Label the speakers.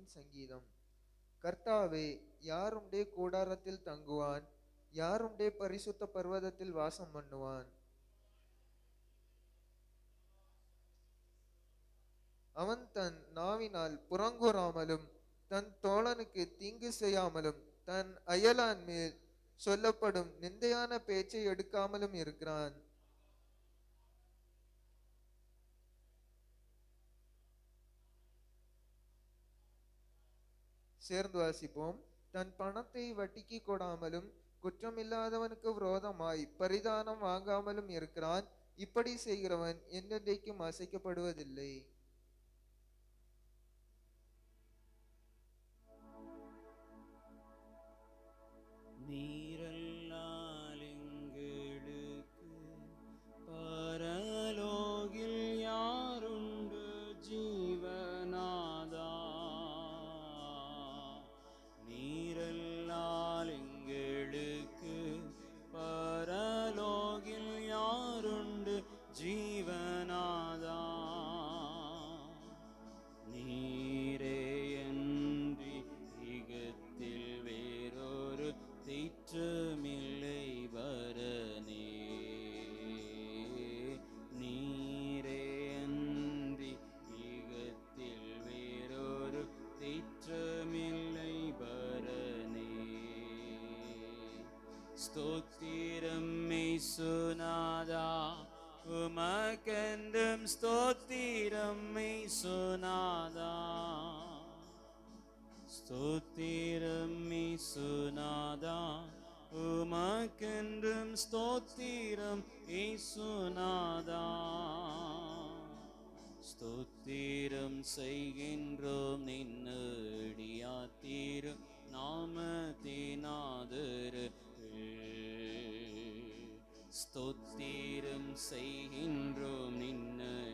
Speaker 1: சங்கீதம் கர்த்தாவே யார் உம்முடைய கூடாரத்தில் தங்குவான் யார் உம்முடைய பரிசுத்த பர்வதத்தில் வாசம் பண்ணுவான் அவன் தன் நாவினால் புறங்கூறாமலும் தன் தோழனுக்கு தீங்கு செய்யாமலும் தன் அயலான் மேல் சொல்லப்படும் நிந்தையான பேச்சை எடுக்காமலும் இருக்கிறான் சேர்ந்து வாசிப்போம் தன் பணத்தை வட்டிக்கு கொடாமலும் குற்றமில்லாதவனுக்கு விரோதமாய் பரிதானம் வாங்காமலும் இருக்கிறான் இப்படி செய்கிறவன் என்றென்றைக்கும் அசைக்கப்படுவதில்லை
Speaker 2: நீரல்லாலிங்களுக்கு பரலோகில் யாருண்டு ஜீவனாதா நீரல்லாலிங்களுக்கு பரலோகில் யாருண்டு ஜீவனாதா நீரேயன்றி ஈகத்தில் வேறொரு தீற்றமில்லை வரனே நீரேயன்றி ஈகத்தில் வேறொரு தீற்றமில்லை வரனே ஸ்தோத்திரம் மெய்சுநாதா உமக்கென்றும் ஸ்தோத்திரம் மெய்சுநாதா ஸ்தோத்திரம் மெய்சுநாதா உமக்கென்றும் ஸ்தோத்திரம் ஈசுநாதா ஸ்தோத்திரம் செய்கின்றோம் நின்னடியாத்தீரும் நாமத்தினாதரு ஸ்தோத்திரம் செய்கின்றோம் நின்னடியாத்தீரும்